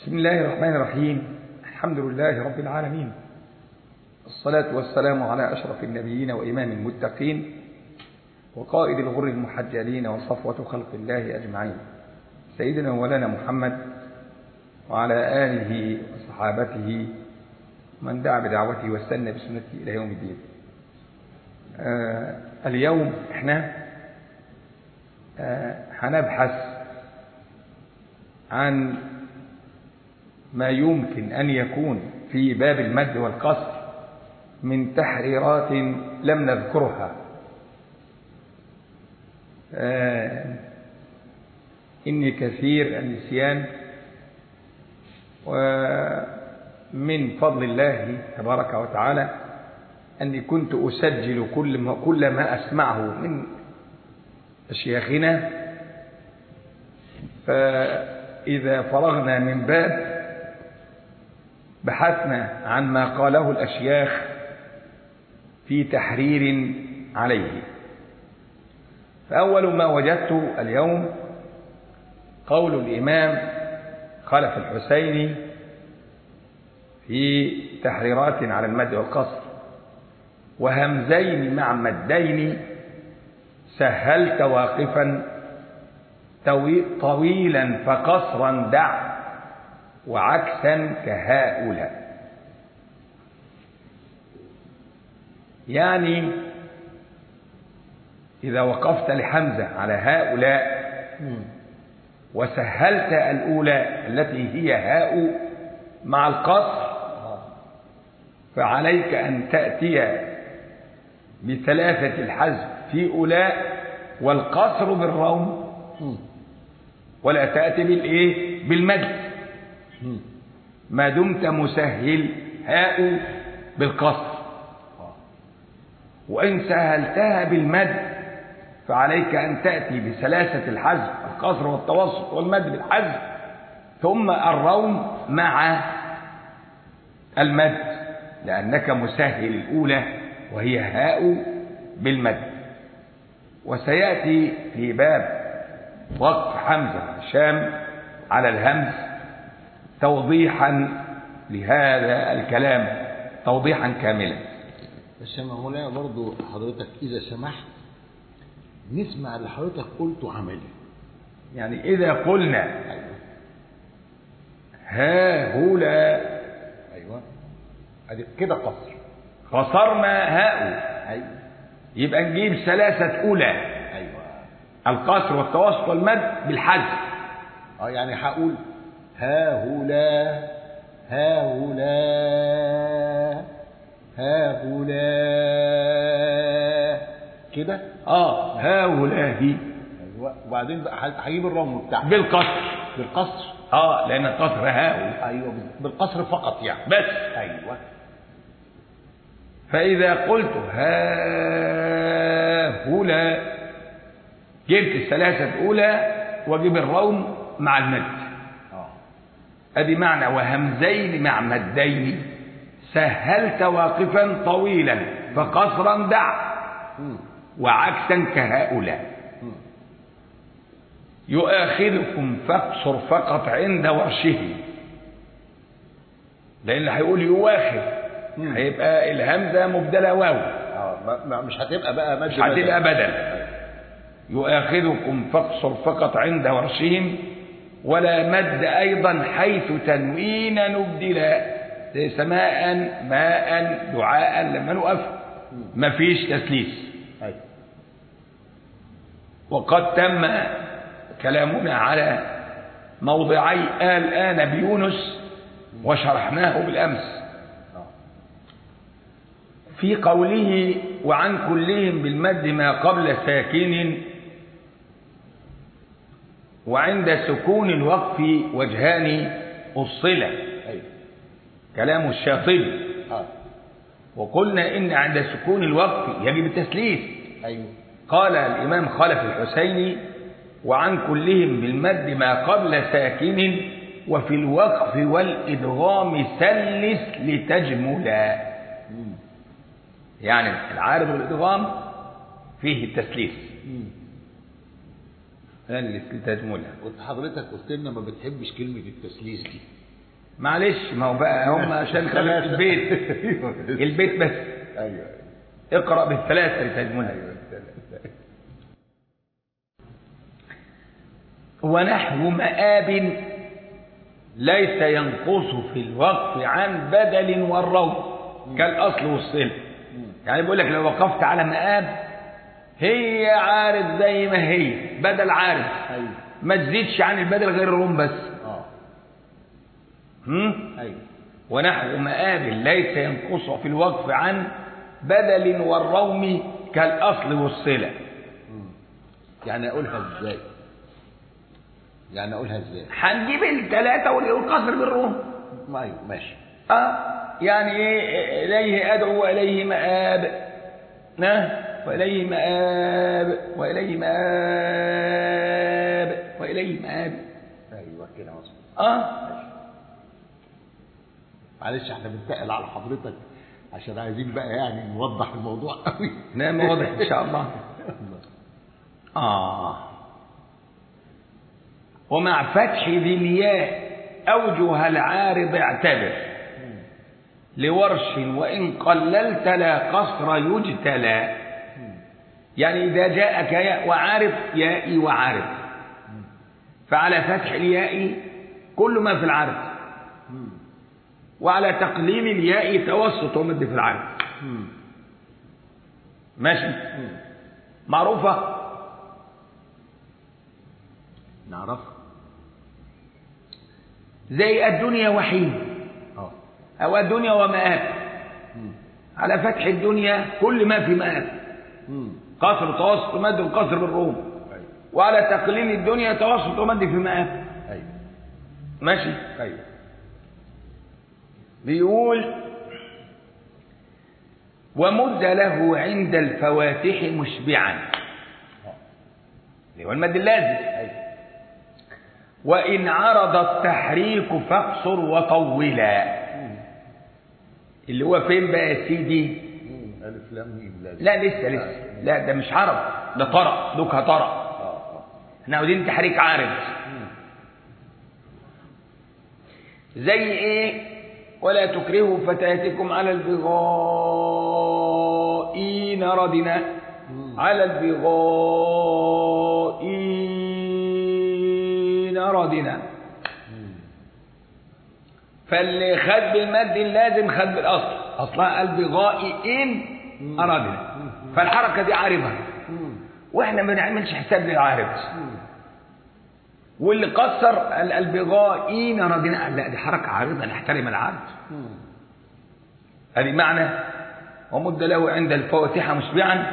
بسم الله الرحمن الرحيم الحمد لله رب العالمين الصلاة والسلام على أشرف النبيين وإمام المتقين وقائد الغر المحجلين وصفوة خلق الله أجمعين سيدنا مولانا محمد وعلى آله وصحابته من دعا بدعوته واستنى بسنته إلى يوم الدين آه اليوم احنا آه هنبحث عن ما يمكن أن يكون في باب المد والقصر من تحريرات لم نذكرها آه إني كثير النسيان ومن فضل الله تبارك وتعالى أني كنت أسجل كل ما, كل ما أسمعه من أشياخنا فإذا فرغنا من باب بحثنا عن ما قاله الأشياخ في تحرير عليه فأول ما وجدت اليوم قول الإمام خلف الحسيني في تحريرات على المد والقصر وهمزين مع مدين سهلت واقفا طويلا فقصرا دع وعكسا كهؤلاء يعني إذا وقفت لحمزة على هؤلاء وسهلت الأولى التي هي هاء مع القصر فعليك أن تأتي بثلاثة الحذف في أولاء والقصر بالروم ولا تأتي بالإيه بالمد ما دمت مسهل هاء بالقصر وإن سهلتها بالمد فعليك أن تأتي بثلاثة الحذف القصر والتوسط والمد بالحذف ثم الروم مع المد لأنك مسهل الأولى وهي هاء بالمد وسيأتي في باب وقف حمزة هشام على الهمز توضيحا لهذا الكلام توضيحا كاملا بس يا مولانا برضو حضرتك إذا سمحت نسمع اللي حضرتك قلته عملي يعني إذا قلنا أيوة ها هولا أيوة أدي كده قصر قصرنا هاء أيوة يبقى نجيب ثلاثة أولى أيوة القصر والتوسط والمد بالحذف اه يعني هقول ها هولا ها هولا ها هولا كده اه هؤلاء ايوه وبعدين بقى ه- هجيب الرمل بتاعها بالقصر بالقصر اه لأن القصر هاء ايوه بالقصر فقط يعني بس ايوه فإذا قلت ها هولا جبت الثلاثة الأولى وجيب الروم مع المد اه أدي معنى وهمزين مع مدين سهلت واقفا طويلا فقصرا دع مم. وعكسا كهؤلاء مم. يؤاخذكم فاقصر فقط عند ورشه لأن هيقول يؤاخذ مم. هيبقى الهمزة مبدلة واو اه ما- ما- مش هتبقى بقى مد مش هتبقى بدل. بدل يؤاخذكم فاقصر فقط عند ورشهم ولا مد أيضا حيث تنوين نبدلا زي سماء ماء دعاء لما نقف مفيش تسليس ايوه وقد تم كلامنا على موضعي آل آن بيونس وشرحناه بالأمس اه في قوله وعن كلهم بالمد ما قبل ساكن وعند سكون الوقف وجهان أصلا ايوه كلام الشاطبي اه وقلنا إن عند سكون الوقف يجب التسليس ايوه قال الإمام خلف الحسيني وعن كلهم بالمد ما قبل ساكن وفي الوقف والإدغام سلس لتجملا مم. يعني العارض والإدغام فيه التسليس مم. سلس لتجملا وانت حضرتك قلت لنا ما بتحبش كلمة التسليس دي معلش ما هو بقى هم عشان خلوا البيت البيت بس ايوه اقرأ بالثلاثة لتجملها ايوه ونحو مآب ليس ينقص في الوقف عن بدل والروض كالأصل والصلة يعني بيقول لك لو وقفت على مآب هي عارف زي ما هي بدل عارف ايوه ما تزيدش عن البدل غير الروم بس اه هم؟ ايوه ونحو مآب ليس ينقص في الوقف عن بدل والروم كالأصل والصلة يعني اقولها ازاي يعني اقولها ازاي هنجيب الثلاثة والقصر بالروم ما ايوه ماشي آه يعني إيه إليه أدعو وإليه مآب نه وإليه مآب وإليه مآب وإليه مآب ايوه كده مظبوط آه معلش احنا بنتقل على حضرتك عشان عايزين بقى يعني نوضح الموضوع قوي نعم واضح إن شاء الله آه ومع فتح ذي الياء أوجه العارض اعتبر لورش وإن قللت لا قصر يجتلى يعني إذا جاءك ياء وعارف يائي وعارف فعلى فتح الياء كل ما في العارف وعلى تقليل الياء توسط ومد في العارف ماشي معروفة نعرف زي الدنيا وحين اه أو الدنيا ومآب على فتح الدنيا كل ما في مآب امم قصر توسط مد وقصر بالروم ايوه وعلى تقليل الدنيا توسط ومد في مآب ايوه ماشي ايوه بيقول ومد له عند الفواتح مشبعا اللي هو المد اللازم ايوه وإن عرض التحريك فاقصر وطولا اللي هو فين بقى يا سيدي مم. الف لام ميم لازم لا لسه لسه لا ده مش عرض ده طرق دوكها طرق اه اه احنا عاوزين تحريك عارض زي ايه ولا تكرهوا فتياتكم على البغاء إن ردنا على البغاء إن ردنا فاللي خد بالمد اللازم خد بالاصل اصلها البغاء ان اردنا فالحركه دي عارضه مم. واحنا ما بنعملش حساب للعارض واللي قصر ال- البغائين ردنا لا دي حركه عارضه نحترم العارض مم. هذه معنى ومد له عند الفواتحه مشبعا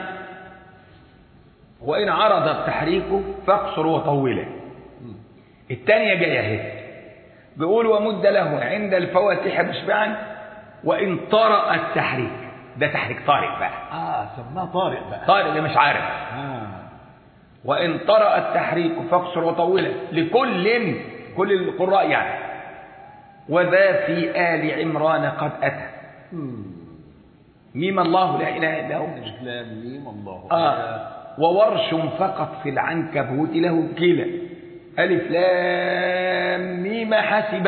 وان عرض التحريك فاقصر وطوله الثانيه جايه اهي بيقول ومد له عند الفواتح مشبعا وان طرأ التحريك ده تحريك طارئ بقى اه سماه طارق بقى طارئ ده مش عارف اه وإن طرأ التحريك فاقصر وطوله لكل كل القراء يعني وذا في آل عمران قد أتى مم. ميم الله لا إله إلا هو الف لام ميم الله آه وورش فقط في العنكبوت له كلا ألف لام ميم حسب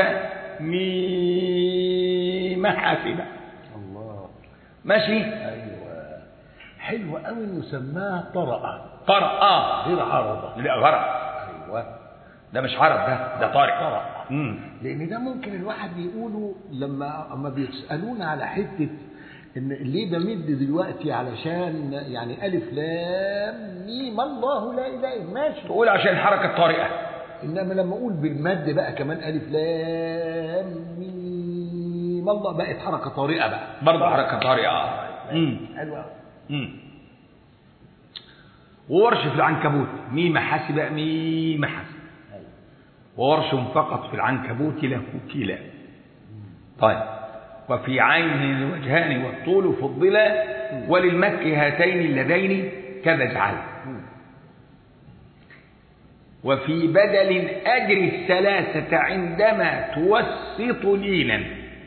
ميم حسب الله ماشي ايوه حلو قوي انه سماه طرأ طرأ آه غير عرضه لا غرق ايوه ده مش عرب ده ده طارق طرأ مم. لان ده ممكن الواحد يقوله لما اما بيسالونا على حته ان ليه بمد دلوقتي علشان يعني الف لام ميم الله لا اله الا ماشي تقول عشان حركة طارئة انما لما اقول بالمد بقى كمان الف لام ميم الله بقت حركه طارئه بقى برضه حركة طارئة آه. مم. حلوه مم. وورش في العنكبوت ميم حسب ميم حسب وورش فقط في العنكبوت له كلا طيب وفي عين الوجهان والطول فضلا وللمك هاتين اللذين كذا اجعل وفي بدل أجر الثلاثة عندما توسط لينا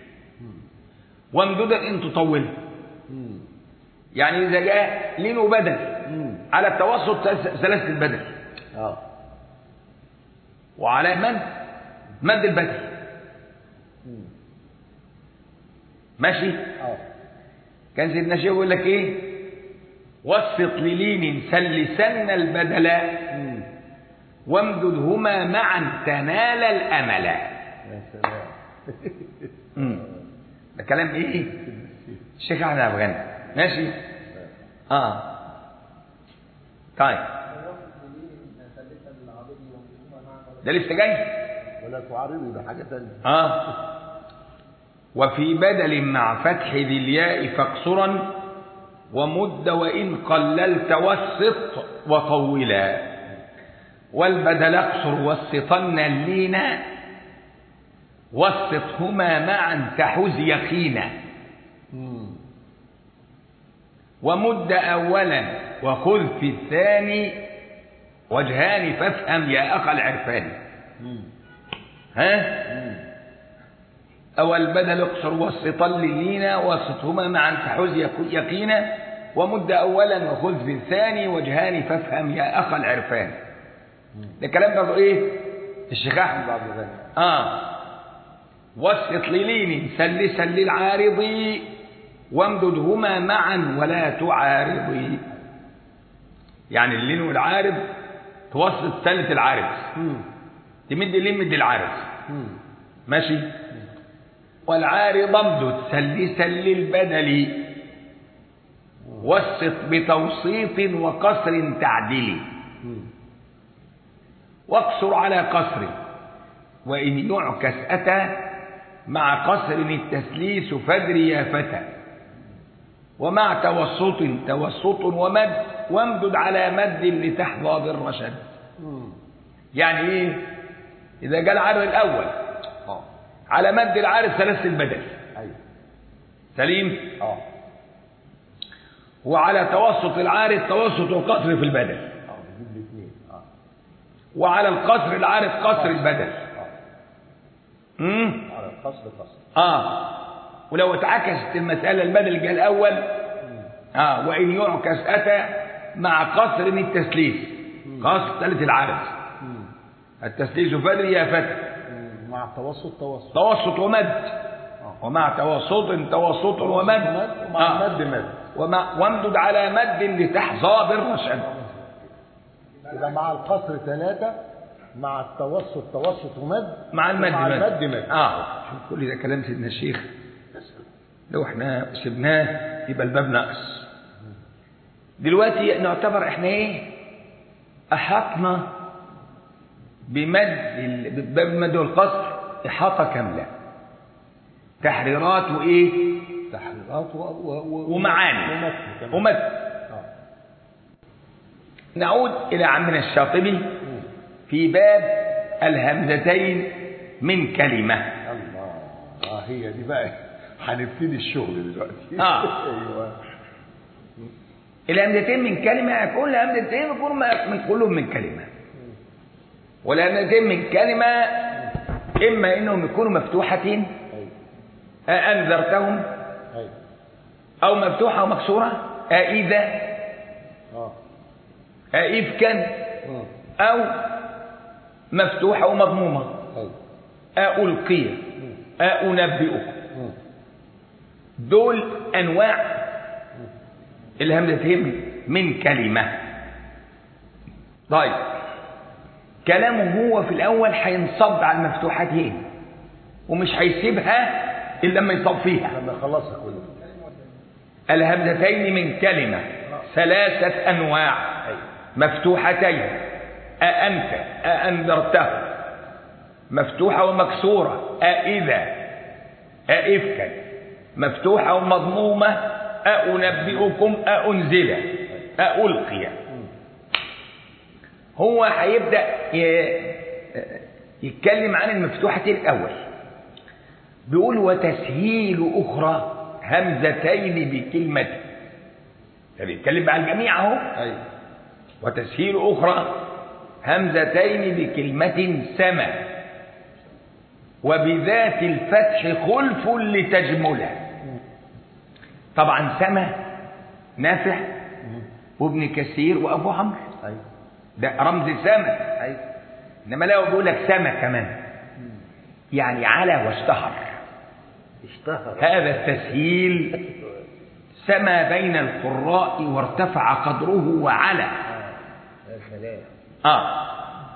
وامددا إن تطول مم. يعني إذا جاء لين وبدل مم. على التوسط ثلاث- ثلاثة البدل اه وعلى من مد البدل مم. ماشي اه كان سيدنا الشيخ يقول لك ايه وسط للين سلسن البدلاء مم. وامددهما معا تنال الامل يا سلام مم. ده كلام ايه الشيخ احمد عبد الغني ماشي اه طيب ده لسه جاي ولا تعارضي بحاجة تانية اه وفي بدل مع فتح ذي الياء فاقصرا ومد وإن قللت وسط وطولا والبدل اقصر وسطن اللين وسطهما معا تحوز يقينا مم. ومد أولا وخذ في الثاني وجهان فافهم يا أخ العرفان مم. ها مم. أو البدل اقصر وسطا للينا وسطهما معا تحوز يك- يقينا ومد أولا وخذ في الثاني وجهان فافهم يا أخ العرفان ده كلام برضه إيه الشيخ أحمد عبد الغني آه وسط للين سلسا للعارض وامددهما معا ولا تعارضي يعني اللين والعارض توسط ثالث العارض مم. تمد اللين مد العارض مم. ماشي والعارض امدد سلسا للبدل وسط بتوسيط وقصر تعديل مم. واقصر على قصر وإن يعكس أتى مع قصر التسليس فادري يا فتى ومع توسط توسط ومد وامدد على مد لتحظى بالرشد مم. يعني ايه اذا جاء العارض الاول اه على مد العارض ثلاث البدل ايوه سليم اه وعلى توسط العارض توسط وقصر في البدل اه بجيب الاثنين اه وعلى القصر العارض قصر البدل اه امم على القصر قصر اه ولو اتعكست المسألة البدل جاء الأول اه وإن يعكس أتى مع قصر التسليس قصر ثالث العارض مم. التسليس فدري يا فتى مم. مع التوسط توسط توسط ومد ومع توسط توسط ومد ومع آه. مد مد ومع وامدد على مد لتحظى بالرشد يبقى مع القصر ثلاثة مع التوسط توسط ومد مع المد مع مد المد مد اه شوف كل ده كلام سيدنا الشيخ لو احنا سبناه يبقى الباب ناقص دلوقتي نعتبر احنا ايه احطنا بمد ال- بباب المد والقصر احاطه كامله تحريرات وايه تحريرات و... و... و... ومعاني ومتن كمان. ومد اه نعود الى عمنا الشاطبي في باب الهمزتين من كلمه الله اه هي دي بقى هنبتدي الشغل دلوقتي آه. ايوه الهمزتين من كلمة كل همزتين يكونوا م- من كلهم من كلمة والهمزتين من كلمة إما إنهم يكونوا مفتوحتين ايوه أنذرتهم ايوه أو مفتوحة ومكسورة أإذا اه أإفكا مم. أو مفتوحة ومضمومة ايوه ألقي أنبئك مم. دول أنواع الهمزتين من كلمة طيب كلامه هو في الأول هينصب على المفتوحتين ومش هيسيبها إلا لما يصب فيها لما يخلصها كله الهمزتين من كلمة ثلاثة أنواع ايوه مفتوحتين أأنت أأنذرته مفتوحة ومكسورة أإذا أإفكا مفتوحة ومضمومة أأنبئكم أأنزل أألقي هو هيبدأ ي- يتكلم عن المفتوحتين الأول بيقول وتسهيل أخرى همزتين بكلمة ده بيتكلم بقى الجميع أهو ايوه وتسهيل أخرى همزتين بكلمة سما وبذات الفتح خلف لتجمله طبعا سما نافع وابن كثير وابو عمرو ايوه ده رمز سما ايوه انما لو بيقول لك سما كمان يعني على واشتهر اشتهر هذا التسهيل سما بين القراء وارتفع قدره وعلى يا سلام آه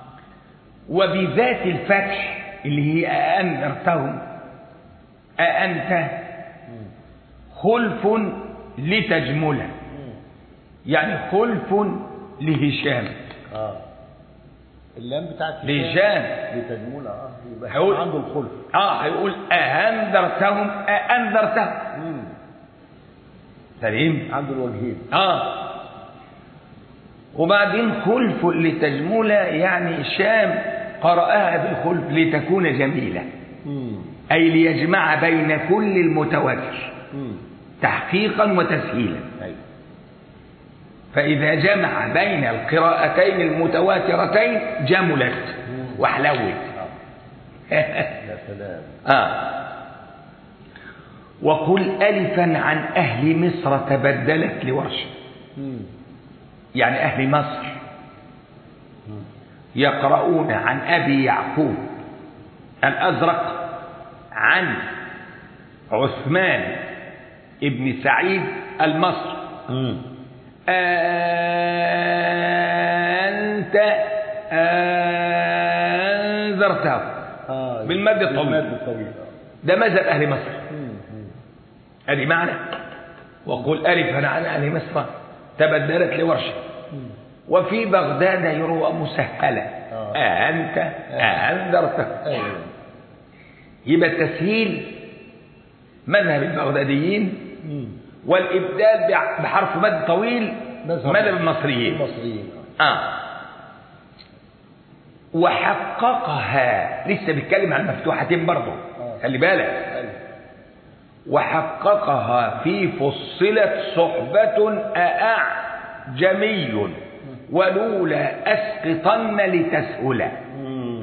وبذات الفتح اللي هي أأنذرتهم أأنت خلف لتجمله يعني خلف لهشام اه اللام بتاعت لهشام لتجملها اه يبقى هيقول- عنده الخلف اه هيقول أأنذرتهم أأنذرتهم مم. سليم عنده الوجهين اه وبعدين خلف لتجمله يعني شام قرأها بالخلف لتكون جميلة مم. أي ليجمع بين كل المتواتر مم. تحقيقا وتسهيلا ايوه فإذا جمع بين القراءتين المتواترتين جملت وحلوت يا سلام آه. وقل ألفا عن أهل مصر تبدلت لورش مم. يعني أهل مصر يقرؤون عن أبي يعقوب الأزرق عن عثمان ابن سعيد المصري مم. أنت أنذرته اه بالمد الطويل. بالمد الطويل آه. ده مذهب أهل مصر مم. مم. أدي معنى وقل ألفا عن أهل مصر تبدلت لورشة وفي بغداد يروى مسهلة آه. أنت أنذرته ايوه يبقى التسهيل مذهب البغداديين مم. والإبدال بع- بحرف مد طويل مذهب مذهب المصريين المصريين آه وحققها لسه بيتكلم عن مفتوحتين برضه آه. خلي بالك ايوه وحققها في فصلت صحبة أأعجمي ولولا أسقطن لتسهلا مم.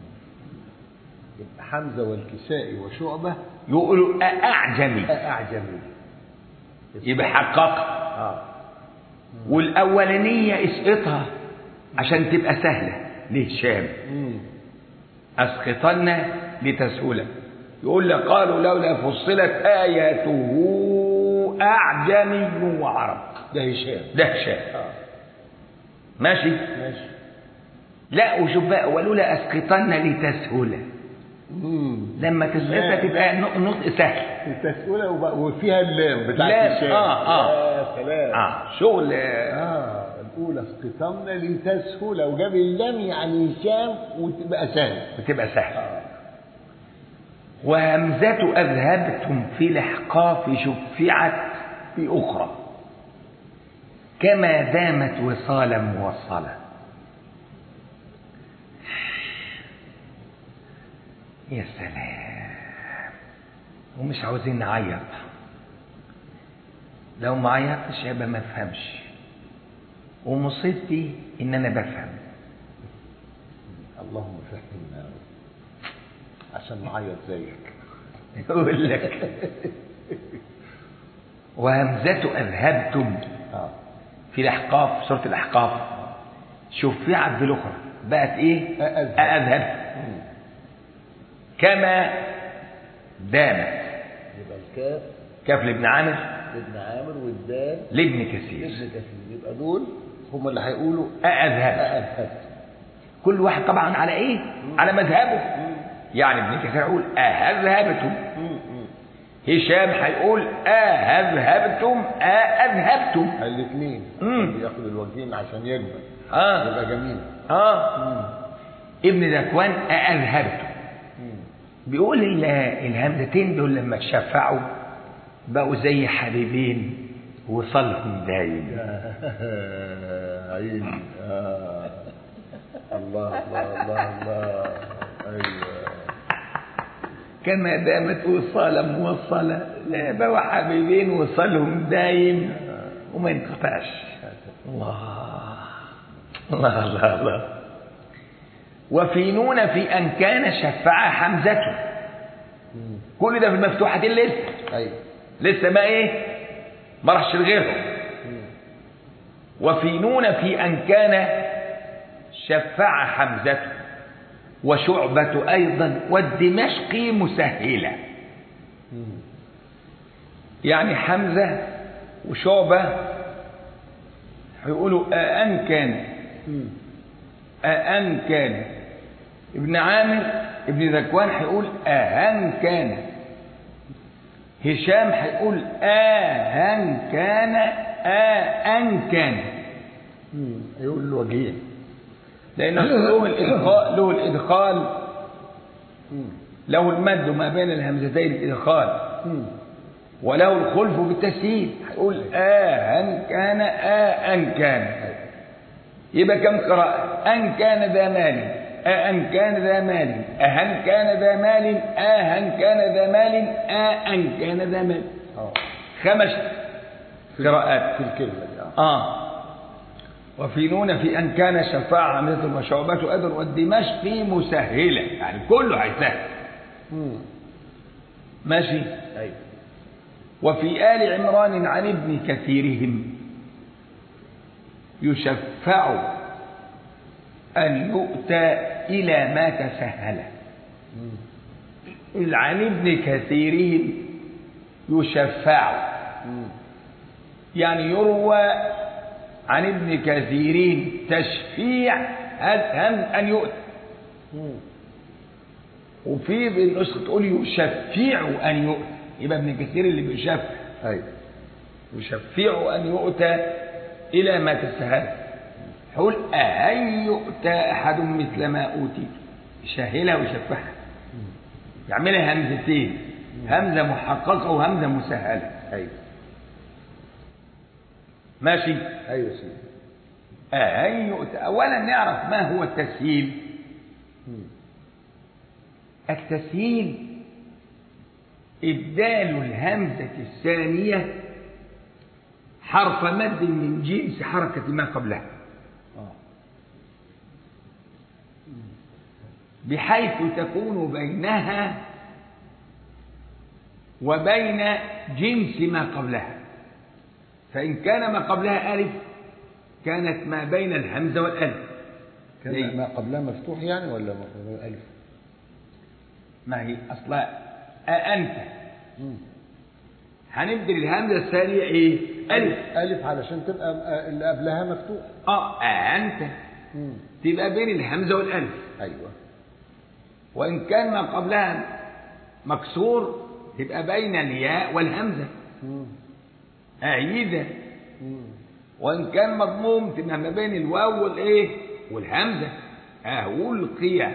يبقى حمزه والكسائي وشعبه يقولوا أأعجمي اعجمي يبقى حققها اه والأولانية اسقطها عشان تبقى سهلة لهشام مم. أسقطن لتسهلا يقول لك قالوا لولا فصلت آياته أعجمي وعرب ده هشام ده هشام اه ماشي ماشي لا وشوف بقى ولولا أسقطن لتسهلا مم. لما تسقطها تبقى ن- نطق سهل التسؤلة وب- وفيها اللام بتاعت لام، هشام آه، آه. يا سلام آه شغل آه، اه الاولى اسقطمنا لتسهل وجاب اللام يعني هشام وتبقى سهل بتبقى سهل اه وهمزة أذهبتم في الإحقاف شفعت في أخرى كما دامت وصالا موصلا يا سلام ومش عاوزين نعيط لو ما عيطتش يبقى ما افهمش ومصيبتي ان انا بفهم اللهم فهمنا يا رب. عشان نعيط زيك يقول لك وهمزة أذهبتم اه في الأحقاف سورة الأحقاف شفعت بالأخرى بقت إيه؟ أأذهب. أذهب مم. كما دامت يبقى الكاف كاف لابن عامر ابن عامر والدال لابن كثير ابن كثير يبقى دول هم اللي هيقولوا أذهب أأذهب كل واحد طبعا على إيه؟ على مذهبه يعني ابن كثير يقول أذهبتم هشام هيقول أذهبتم أذهبتم الاثنين مم. ياخد الوجهين عشان يجمع آه يبقى جميل آه ابن ذكوان أذهبتم بيقول ال- الهمزتين دول لما اتشفعوا بقوا زي حبيبين وصلهم دايم عيني آه. الله الله الله الله ايوه كما دامت وصالا موصلة لا بقوا حبيبين وصلهم دايم وما ينقطعش الله الله الله الله وفي نون في أن كان شفع حمزته كل ده في المفتوحتين لسه ايوه لسه ما ايه ما راحش لغيرهم وفي نون في ان كان شفع حمزته وشعبة أيضا والدمشقي مسهلة يعني حمزة وشعبة هيقولوا أأن كان أأن كان ابن عامر ابن ذكوان هيقول أهن كان هشام هيقول آهن كان آن كان مم. يقول الوجهين لأنه له الإدخال له الإدخال مم. له المد ما بين الهمزتين الإدخال مم. وله الخلف بالتسهيل هيقول آهن كان آن كان يبقى كم قراءة أن كان ذا مال أن كان ذا مال أهن كان ذا مال آهن كان ذا مال آن كان ذا مال اه خمس قراءات في الكلمة دي آه. آه وفي نون في أن كان شفاعة مثل وشعبة أذر والدمشقي مسهلة يعني كله هيسهل مم. ماشي أيوة وفي آل عمران عن ابن كثيرهم يشفع أن يؤتى إلى ما تسهل مم. عن ابن كثيرهم يشفع مم. يعني يروى عن ابن كثير تشفيع هم أن يؤتى مم. وفي بالنسخة تقول يشفع أن يؤتى يبقى ابن كثير اللي بيشفع أيوة يشفع أن يؤتى إلى ما تسهل حول أن يؤتى أحد مثل ما أوتي يشهلها ويشفعها يعملها همزتين همزة محققة وهمزة مسهلة أيوة ماشي أيوة سيدي أن يؤتى أولا نعرف ما هو التسهيل مم. التسهيل إبدال الهمزة الثانية حرف مد من جنس حركة ما قبلها آه. بحيث تكون بينها وبين جنس ما قبلها فإن كان ما قبلها ألف كانت ما بين الهمزة والألف كان ليه؟ ما قبلها مفتوح يعني ولا ما- ألف ما هي أصلا أأنت مم. هنبدل الهمزة الثانية إيه؟ ألف ألف علشان تبقى آه، اللي قبلها مفتوح آه أأنت مم. تبقى بين الهمزة والألف أيوة وإن كان ما قبلها مكسور تبقى بين الياء والهمزة مم. أعيدة مم. وإن كان مضموم تبقى ما بين الواو والإيه والهمزة ألقي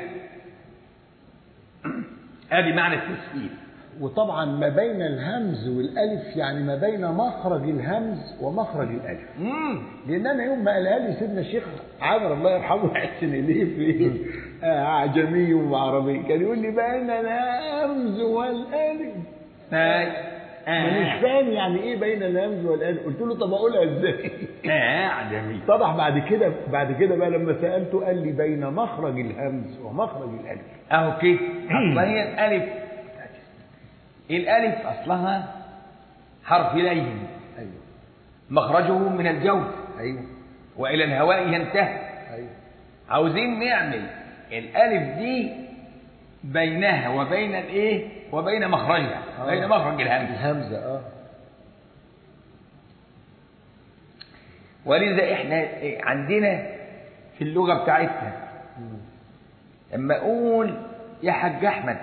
أدي معنى التسهيل وطبعا ما بين الهمز والالف يعني ما بين مخرج الهمز ومخرج الالف مم. لان انا يوم ما قالها لي سيدنا الشيخ عامر الله يرحمه يحسن اليه في آه، اعجمي وعربي كان يقول لي بين الهمز والالف آه. مانيش فاهم يعني ايه بين الهمز والالف قلت له طب اقولها ازاي آه عجمي اتضح بعد كده بعد كده بقى لما سالته قال لي بين مخرج الهمز ومخرج الالف أهو كده أصلا هي الألف الألف أصلها حرف لين ايوه مخرجه من الجوف ايوه وإلى الهواء ينتهي ايوه عاوزين نعمل الألف دي بينها وبين الإيه وبين مخرجها آه. بين مخرج الهمزة الهمزه اه ولذا احنا عندنا في اللغة بتاعتنا مم. لما اقول يا حاج احمد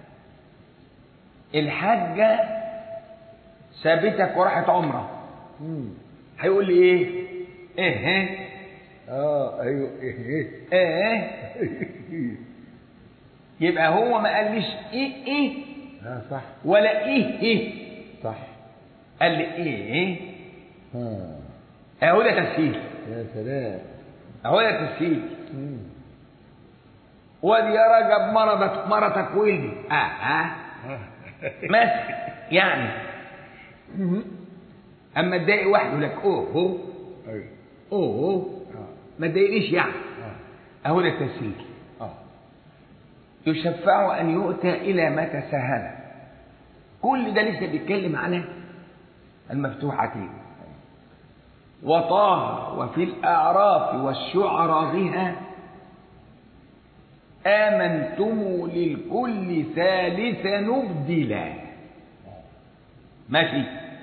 الحاجة سابتك وراحت عمرة مم. هيقول لي ايه ايه اه ايوه ايه ايه ايه يبقى هو ما قاليش ايه ايه اه صح ولا ايه ايه صح قال لي ايه ها اهو ده تسهيل يا سلام اهو ده تسهيل مم. وادي يا رجب مرضك مرتك ولدي اه اه مثل يعني مم. اما تضايق واحد يقول لك اوه هو ايوه اوه هو اه ما تضايقنيش يعني اه اهو ده التسهيل اه يشفع ان يؤتى الى ما تساهل كل ده لسه بيتكلم على المفتوحتين وطه وفي الاعراف والشعراء بها امنتم للكل ثالث نبدلا ماشي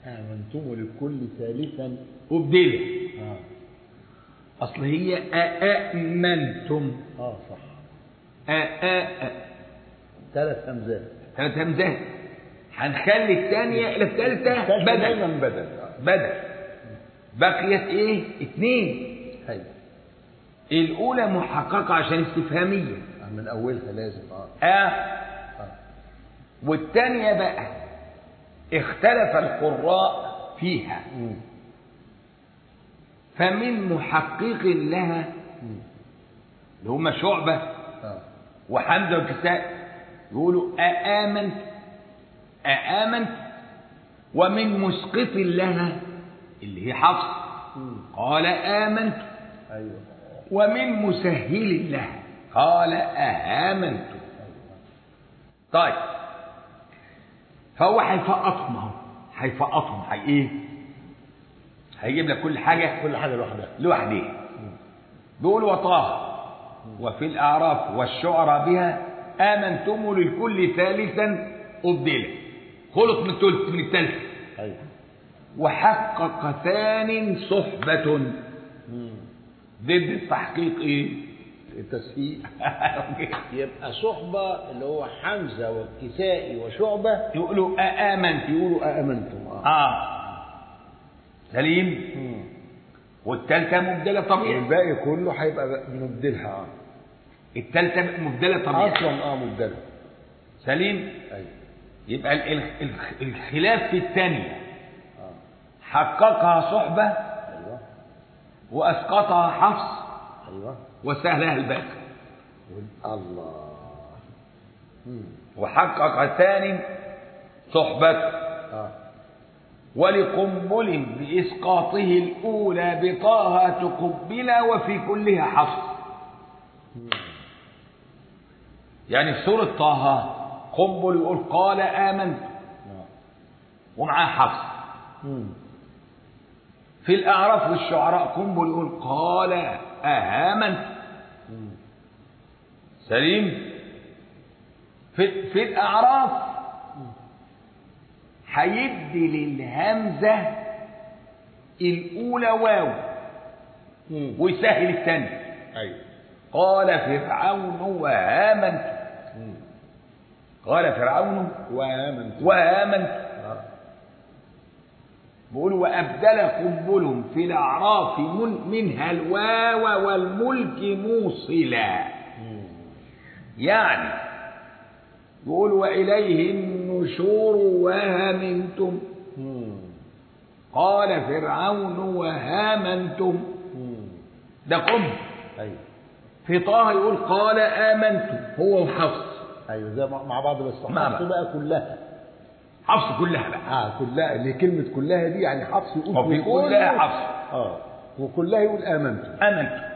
آمنتم لكل ثالثا أبدلة آه. أصل هي أأمنتم اه صح أأ ثلاث همزات ثلاث همزات هنخلي الثانية إلى الثالثة الثالثة بدل دايما بدل آه. بدل بقيت إيه؟ اثنين أيوة. الأولى محققة عشان استفهامية آه، من أولها لازم اه أ آه. والثانية بقى اختلف القراء فيها مم. فمن محقق لها مم. اللي هم شعبة اه وحمزة والكساء يقولوا أآمنت أآمنت ومن مسقط لها اللي هي حفص مم. قال آمنت أيوة ومن مسهل لها قال آمنت طيب فهو هيفقطهم اهو هيفقطهم هي ايه؟ هيجيب لك كل حاجة كل حاجة لوحدها لوحدها بيقول وطه وفي الأعراف والشعراء بها آمنتم للكل ثالثا أبدل خلط من الثلث من الثالث أيوة وحقق ثان صحبة مم. ضد التحقيق ايه؟ التسهيل يبقى صحبة اللي هو حمزة والكسائي وشعبة يقولوا آمنت يقولوا آمنتم اه اه سليم مم. والثالثة مبدلة طبيعي والباقي كله هيبقى بنبدلها اه الثالثة مبدلة طبيعي اصلا اه مبدلة سليم ايوه يبقى ال- ال- ال- الخلاف في الثانية اه حققها صحبة ايوه وأسقطها حفص ايوه وسهلها الباقي وال- الله مم. وحقق الثاني صحبة اه ولقنبل بإسقاطه الأولى بطاها تقبل وفي كلها حفص مم. يعني في سورة طه قنبل يقول قال آمنت آه. ومعاه حفص مم. في الأعراف والشعراء قنبل يقول قال آمنت مم. سليم في, في الأعراف هيدي للهمزة الأولى واو مم. ويسهل الثانية ايوه قال فرعون وآمنت مم. قال فرعون وآمنت وآمنت آه. بيقول وأبدل قنبل في الأعراف من منها الواو والملك موصلا مم. يعني يقول وإليه النشور وهمنتم مم. قال فرعون وهامنتم مم. ده قم ايوه في طه يقول قال آمنتم هو وحفص ايوه زي مع مع بعض بس مع حفص بعض. بقى كلها حفص كلها بقى اه كلها اللي كلمة كلها دي يعني حفص يقول وفي كله. كلها حفص اه وكلها يقول آمنت آمنتم